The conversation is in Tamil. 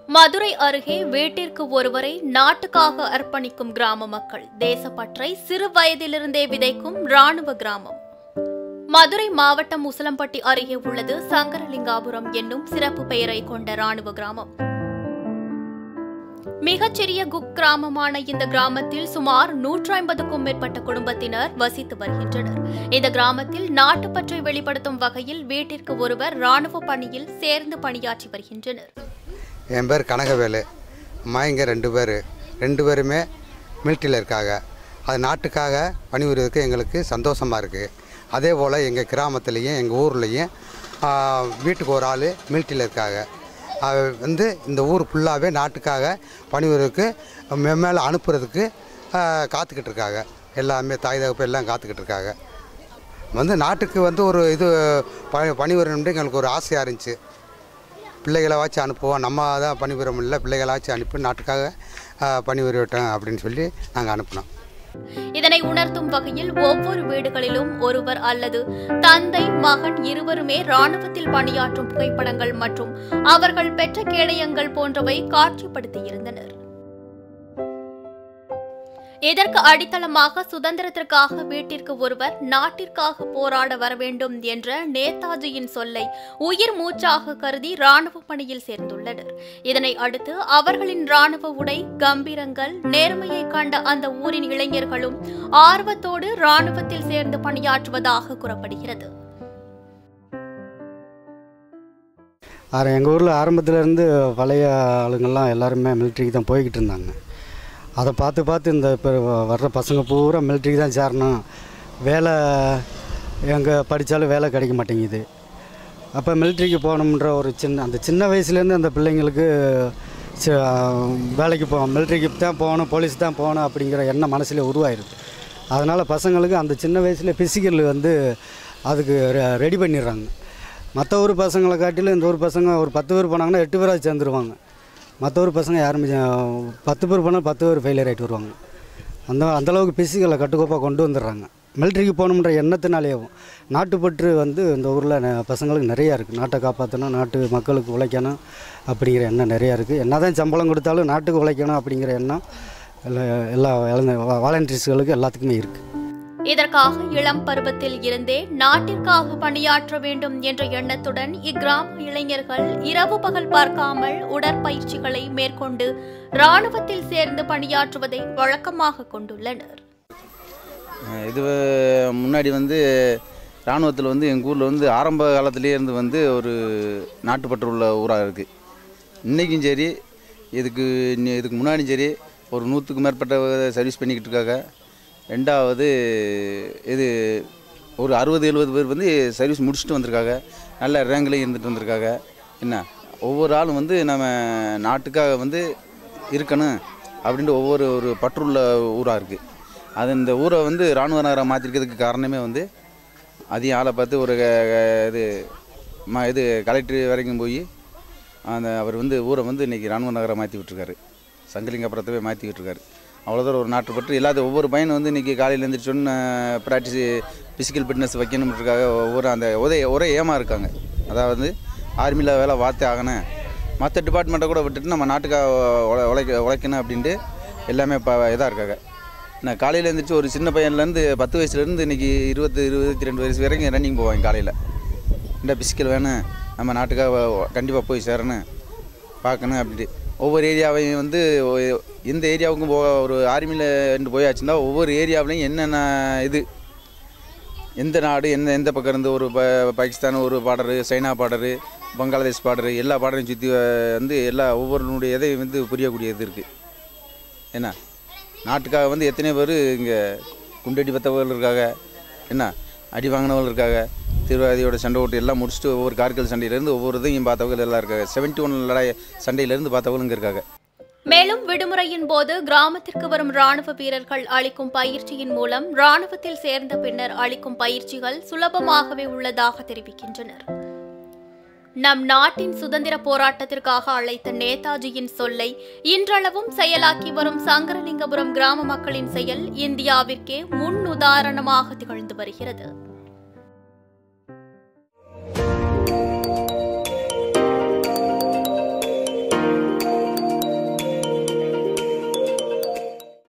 மதுரை அருகே வீட்டிற்கு ஒருவரை நாட்டுக்காக அர்ப்பணிக்கும் கிராம மக்கள் தேசப்பற்றை சிறு வயதிலிருந்தே விதைக்கும் ராணுவ கிராமம் மதுரை மாவட்டம் உசிலம்பட்டி அருகே உள்ளது சங்கரலிங்காபுரம் என்னும் சிறப்பு பெயரை கொண்ட ராணுவ கிராமம் மிகச்சிறிய குக் கிராமமான இந்த கிராமத்தில் சுமார் நூற்றி ஐம்பதுக்கும் மேற்பட்ட குடும்பத்தினர் வசித்து வருகின்றனர் இந்த கிராமத்தில் நாட்டுப்பற்றை வெளிப்படுத்தும் வகையில் வீட்டிற்கு ஒருவர் ராணுவ பணியில் சேர்ந்து பணியாற்றி வருகின்றனர் என் பேர் கனகவேலு அம்மா இங்கே ரெண்டு பேர் ரெண்டு பேருமே மிலிட்ரியில் இருக்காங்க அது நாட்டுக்காக பணிபுரிவதற்கு எங்களுக்கு சந்தோஷமாக இருக்குது அதே போல் எங்கள் கிராமத்துலேயும் எங்கள் ஊர்லேயும் வீட்டுக்கு ஒரு ஆள் மிலிட்ரியில் இருக்காங்க அது வந்து இந்த ஊர் ஃபுல்லாகவே நாட்டுக்காக பணிபுரிவதற்கு மேலே அனுப்புறதுக்கு காத்துக்கிட்டு இருக்காங்க எல்லாமே தாய் தகப்பு எல்லாம் காத்துக்கிட்டு இருக்காங்க வந்து நாட்டுக்கு வந்து ஒரு இது பணி பணிபுரியணும்னு எங்களுக்கு ஒரு ஆசையாக இருந்துச்சு பிள்ளைகளை வச்சு அனுப்புவோம் நம்ம தான் பணிபுர முடியல பிள்ளைகளாச்சும் அனுப்பி நாட்டுக்காக பணிபுரியட்டும் அப்படின்னு சொல்லி நாங்கள் அனுப்பினோம் இதனை உணர்த்தும் வகையில் ஒவ்வொரு வீடுகளிலும் ஒருவர் அல்லது தந்தை மகன் இருவருமே ராணுவத்தில் பணியாற்றும் புகைப்படங்கள் மற்றும் அவர்கள் பெற்ற கேடயங்கள் போன்றவை காட்சிப்படுத்தியிருந்தனர் இதற்கு அடித்தளமாக சுதந்திரத்திற்காக வீட்டிற்கு ஒருவர் நாட்டிற்காக போராட வர வேண்டும் என்ற நேதாஜியின் சொல்லை உயிர் மூச்சாக கருதி ராணுவ பணியில் சேர்ந்துள்ளனர் இதனை அடுத்து அவர்களின் ராணுவ உடை கம்பீரங்கள் நேர்மையை கண்ட அந்த ஊரின் இளைஞர்களும் ஆர்வத்தோடு ராணுவத்தில் சேர்ந்து பணியாற்றுவதாக கூறப்படுகிறது ஆர- எங்கள் ஊரில் ஆரம்பத்துலேருந்து பழைய ஆளுங்கள்லாம் எல்லாருமே மிலிட்ரிக்கு தான் போய்கிட்டு இருந்தாங்க அதை பார்த்து பார்த்து இந்த இப்போ வர்ற பசங்க பூரா மிலிட்ரிக்கு தான் சேரணும் வேலை எங்கே படித்தாலும் வேலை கிடைக்க மாட்டேங்குது அப்போ மிலிட்ரிக்கு போகணுன்ற ஒரு சின்ன அந்த சின்ன வயசுலேருந்து அந்த பிள்ளைங்களுக்கு ச- வேலைக்கு போ மிலிட்ரிக்கு தான் போகணும் போலீஸ் தான் போகணும் அப்படிங்கிற எண்ணம் மனசுல உருவாயிருது அதனால் பசங்களுக்கு அந்த சின்ன வயசில் ஃபிசிக்கல் வந்து அதுக்கு ரெ- ரெடி பண்ணிடுறாங்க மற்ற ஊர் பசங்களை காட்டிலும் இந்த ஊர் பசங்க ஒரு பத்து பேர் போனாங்கன்னா எட்டு பேராக சேர்ந்துருவாங்க மற்ற ஊர் பசங்க யாருமே ஜ- பத்து பேர் போனால் பத்து பேர் ஃபெயிலியர் ஆகிட்டு வருவாங்க அந்த அந்தளவுக்கு பிசிக்கலை கட்டுக்கோப்பாக கொண்டு வந்துடுறாங்க மிலிட்ரிக்கு போகணுன்ற எண்ணத்தினாலேயும் நாட்டுப்பற்று வந்து இந்த ஊரில் பசங்களுக்கு நிறையா இருக்குது நாட்டை காப்பாற்றணும் நாட்டு மக்களுக்கு உழைக்கணும் அப்படிங்கிற எண்ணம் நிறையா இருக்குது என்ன தான் சம்பளம் கொடுத்தாலும் நாட்டுக்கு உழைக்கணும் அப்படிங்கிற எண்ணம் எல்லா எல்லா இளைஞ வாலண்டியர்ஸ்களுக்கு எல்லாத்துக்குமே இருக்குது இதற்காக இளம் பருவத்தில் இருந்தே நாட்டிற்காக பணியாற்ற வேண்டும் என்ற எண்ணத்துடன் இக்கிராம இளைஞர்கள் இரவு பகல் பார்க்காமல் உடற்பயிற்சிகளை மேற்கொண்டு ராணுவத்தில் சேர்ந்து பணியாற்றுவதை வழக்கமாக கொண்டுள்ளனர் அஹ் இது முன்னாடி வந்து இராணுவத்தில் வந்து எங்கள் ஊரில் வந்து ஆரம்ப காலத்திலே இருந்து வந்து ஒரு நாட்டுப்பற்று உள்ள ஊராக இருக்குது இன்றைக்கும் சரி இதுக்கு இன்னி- இதுக்கு முன்னாடியும் சரி ஒரு நூற்றுக்கு மேற்பட்ட சர்வீஸ் பண்ணிக்கிட்டு இருக்காங்க ரெண்டாவது இது ஒரு அறுபது எழுபது பேர் வந்து சர்வீஸ் முடிச்சுட்டு வந்திருக்காங்க நல்ல ரேங்க்லேயும் இருந்துட்டு வந்திருக்காங்க என்ன ஒவ்வொரு ஆளும் வந்து நம்ம நாட்டுக்காக வந்து இருக்கணும் அப்படின்ட்டு ஒவ்வொரு ஒரு பற்றுள்ள ஊராக இருக்குது அது இந்த ஊரை வந்து இராணுவ நகரம் மாற்றிருக்கிறதுக்கு காரணமே வந்து அதிகம் ஆளை பார்த்து ஒரு க- க- இது ம இது கலெக்டர் வரைக்கும் போய் அந்த அவர் வந்து ஊரை வந்து இன்றைக்கி இராணுவ நகரம் மாற்றி விட்டுருக்காரு சங்கலிங்கப்புறத்தவே மாற்றி விட்டுருக்காரு அவ்வளோ தூரம் ஒரு நாட்டுப்பற்று இல்லாத ஒவ்வொரு பையனும் வந்து இன்றைக்கி காலையில் எழுந்திரிச்சோன்னு ப்ராக்டிஸ் ஃபிசிக்கல் ஃபிட்னஸ் வைக்கணுன்றதுக்காக ஒவ்வொரு அந்த ஒரே ஒரே ஏமா இருக்காங்க அதாவது ஆர்மியில் வேலை வார்த்தை ஆகணும் மற்ற டிபார்ட்மெண்ட்டை கூட விட்டுட்டு நம்ம நாட்டுக்காக உழை உழைக்க உழைக்கணும் அப்படின்ட்டு எல்லாமே இப்போ இதாக இருக்காங்க நான் காலையில் எழுந்திரிச்சு ஒரு சின்ன பையன்லேருந்து பத்து வயசுலேருந்து இன்றைக்கி இருபத்து இருபத்தி ரெண்டு வயசு வரைக்கும் ரன்னிங் போவாங்க காலையில் இந்த பிசிக்கல் வேணும் நம்ம நாட்டுக்காக கண்டிப்பாக போய் சேரணும் பார்க்கணும் அப்படின்ட்டு ஒவ்வொரு ஏரியாவையும் வந்து ஒ- எந்த ஏரியாவுக்கும் போக ஒரு ஆர்மியில் போயாச்சுன்னா ஒவ்வொரு ஏரியாவிலையும் என்னென்ன இது எந்த நாடு எந்த எந்த பக்கம் இருந்து ஒரு ப பாகிஸ்தான் ஒரு border China border Bangladesh border எல்லா பார்டரையும் சுற்றி வந்து எல்லா ஒவ்வொருனுடைய இதையும் வந்து புரியக்கூடிய இது இருக்குது என்ன நாட்டுக்காக வந்து எத்தனை பேர் இங்கே குண்டடி பத்தவர்கள் இருக்காங்க என்ன அடி வாங்கினவர்கள் இருக்காங்க திருவாதியோட சண்டை ஓட்டு எல்லாம் முடிச்சுட்டு ஒவ்வொரு கார்கில் சண்டையிலேருந்து ஒவ்வொரு இதையும் பார்த்தவர்கள் எல்லாம் இருக்காங்க செவன்ட்டி ஒன் லடாய் சண்டையிலேருந்து பார்த்தவங்களும் இங்கே இருக்காங்க மேலும் விடுமுறையின் போது கிராமத்திற்கு வரும் ராணுவ வீரர்கள் அளிக்கும் பயிற்சியின் மூலம் ராணுவத்தில் சேர்ந்த பின்னர் அளிக்கும் பயிற்சிகள் சுலபமாகவே உள்ளதாக தெரிவிக்கின்றனர் நம் நாட்டின் சுதந்திர போராட்டத்திற்காக அழைத்த நேதாஜியின் சொல்லை இன்றளவும் செயலாக்கி வரும் சங்கரலிங்கபுரம் கிராம மக்களின் செயல் இந்தியாவிற்கே முன் உதாரணமாக திகழ்ந்து வருகிறது